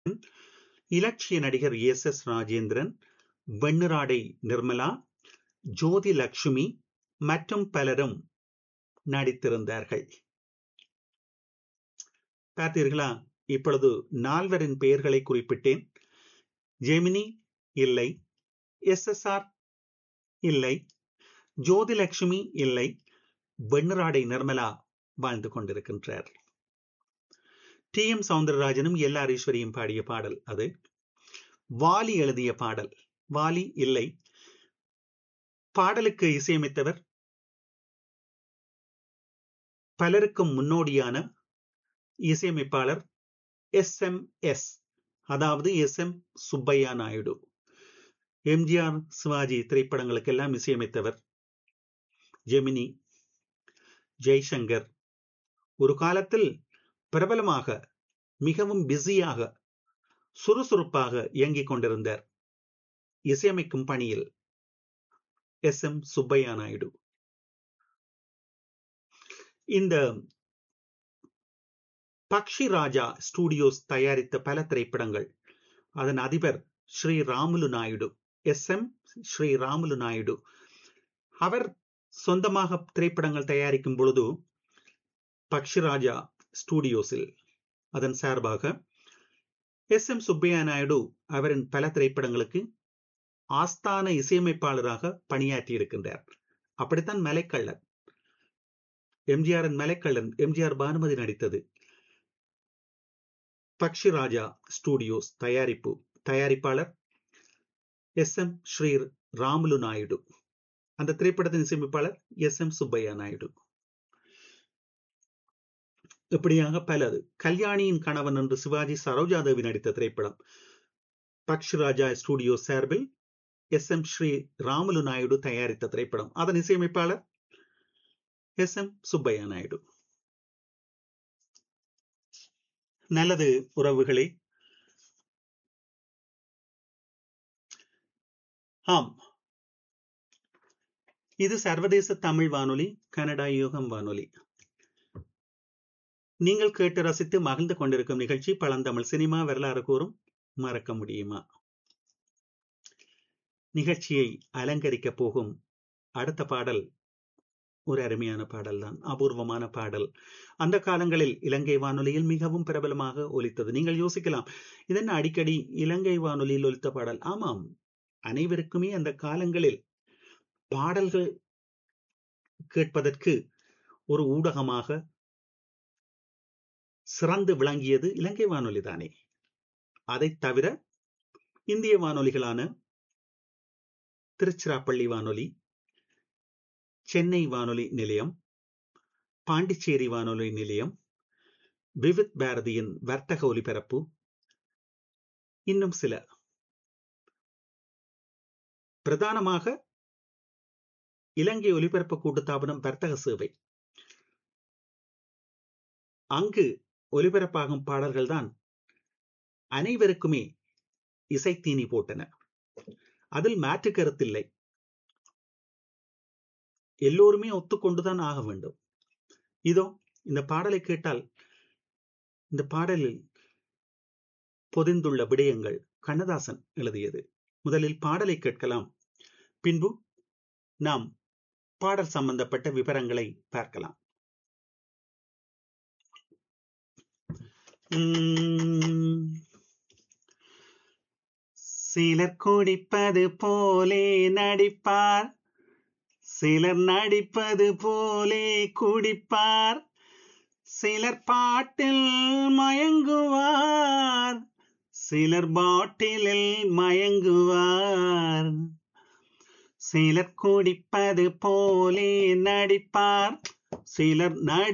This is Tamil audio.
இலட்சிய நடிகர் எஸ் எஸ் ராஜேந்திரன் வெண்ணிராடை நிர்மலா ஜோதி லட்சுமி மற்றும் பலரும் நடித்திருந்தார்கள் பார்த்தீர்களா இப்பொழுது நால்வரின் பெயர்களை குறிப்பிட்டேன் ஜெமினி இல்லை எஸ் எஸ் ஆர் இல்லை ஜோதிலட்சுமி இல்லை வெண்ணிராடை நிர்மலா வாழ்ந்து கொண்டிருக்கின்றார் டி எம் சவுந்தரராஜனும் எல் ஆர் ஈஸ்வரியும் பாடிய பாடல் அது வாலி எழுதிய பாடல் வாலி இல்லை பாடலுக்கு இசையமைத்தவர் பலருக்கும் முன்னோடியான இசையமைப்பாளர் எஸ் எம் எஸ் அதாவது எஸ் எம் சுப்பையா நாயுடு எம்ஜிஆர் சிவாஜி திரைப்படங்களுக்கெல்லாம் இசையமைத்தவர் ஜெமினி ஜெய்சங்கர் ஒரு காலத்தில் பிரபலமாக மிகவும் பிஸியாக சுறுசுறுப்பாக இயங்கிக் கொண்டிருந்தார் இசையமைக்கும் பணியில் எஸ் எம் சுப்பையா நாயுடு இந்த பக்ஷி ராஜா ஸ்டுடியோஸ் தயாரித்த பல திரைப்படங்கள் அதன் அதிபர் ஸ்ரீ ராமுலு நாயுடு எஸ் எம் ஸ்ரீ ராமுலு நாயுடு அவர் சொந்தமாக திரைப்படங்கள் தயாரிக்கும் பொழுது பக்ஷிராஜா ஸ்டுடியோஸில் அதன் சார்பாக எஸ் எம் சுப்பையா நாயுடு அவரின் பல திரைப்படங்களுக்கு ஆஸ்தான இசையமைப்பாளராக பணியாற்றி இருக்கின்றார் அப்படித்தான் மலைக்கள்ளன் எம்ஜிஆரின் மலைக்கள்ளன் எம்ஜிஆர் பானுமதி நடித்தது பக்ஷிராஜா ஸ்டுடியோஸ் தயாரிப்பு தயாரிப்பாளர் எஸ் எம் ஸ்ரீ ராமுலு நாயுடு அந்த திரைப்படத்தின் இசையமைப்பாளர் எஸ் எம் சுப்பையா நாயுடு இப்படியாக பலது கல்யாணியின் கணவன் என்று சிவாஜி சரோஜாதேவி நடித்த திரைப்படம் பக்ஷிராஜா ஸ்டுடியோ சார்பில் எஸ் எம் ஸ்ரீ ராமுலு நாயுடு தயாரித்த திரைப்படம் அதன் இசையமைப்பாளர் எஸ் எம் சுப்பையா நாயுடு நல்லது உறவுகளே ஆம் இது சர்வதேச தமிழ் வானொலி கனடா யோகம் வானொலி நீங்கள் கேட்டு ரசித்து மகிழ்ந்து கொண்டிருக்கும் நிகழ்ச்சி பழந்தமிழ் சினிமா வரலாறு கூறும் மறக்க முடியுமா நிகழ்ச்சியை அலங்கரிக்க போகும் அடுத்த பாடல் ஒரு அருமையான பாடல் தான் அபூர்வமான பாடல் அந்த காலங்களில் இலங்கை வானொலியில் மிகவும் பிரபலமாக ஒலித்தது நீங்கள் யோசிக்கலாம் இதென்ன அடிக்கடி இலங்கை வானொலியில் ஒலித்த பாடல் ஆமாம் அனைவருக்குமே அந்த காலங்களில் பாடல்கள் கேட்பதற்கு ஒரு ஊடகமாக சிறந்து விளங்கியது இலங்கை வானொலி தானே அதை தவிர இந்திய வானொலிகளான திருச்சிராப்பள்ளி வானொலி சென்னை வானொலி நிலையம் பாண்டிச்சேரி வானொலி நிலையம் விவித் பாரதியின் வர்த்தக ஒலிபரப்பு இன்னும் சில பிரதானமாக இலங்கை ஒலிபரப்பு கூட்டுத்தாபனம் வர்த்தக சேவை அங்கு ஒலிபரப்பாகும் பாடல்கள் தான் அனைவருக்குமே இசைத்தீனி போட்டன அதில் மாற்று கருத்தில்லை எல்லோருமே ஒத்துக்கொண்டுதான் ஆக வேண்டும் இதோ இந்த பாடலை கேட்டால் இந்த பாடலில் பொதிந்துள்ள விடயங்கள் கண்ணதாசன் எழுதியது முதலில் பாடலை கேட்கலாம் பின்பு நாம் பாடல் சம்பந்தப்பட்ட விவரங்களை பார்க்கலாம் சிலர் குடிப்பது போலே நடிப்பார் சிலர் நடிப்பது போலே குடிப்பார் சிலர் பாட்டில் மயங்குவார் சிலர் பாட்டிலில் மயங்குவார் சிலர் குடிப்பது போலே நடிப்பார் சிலர் நடி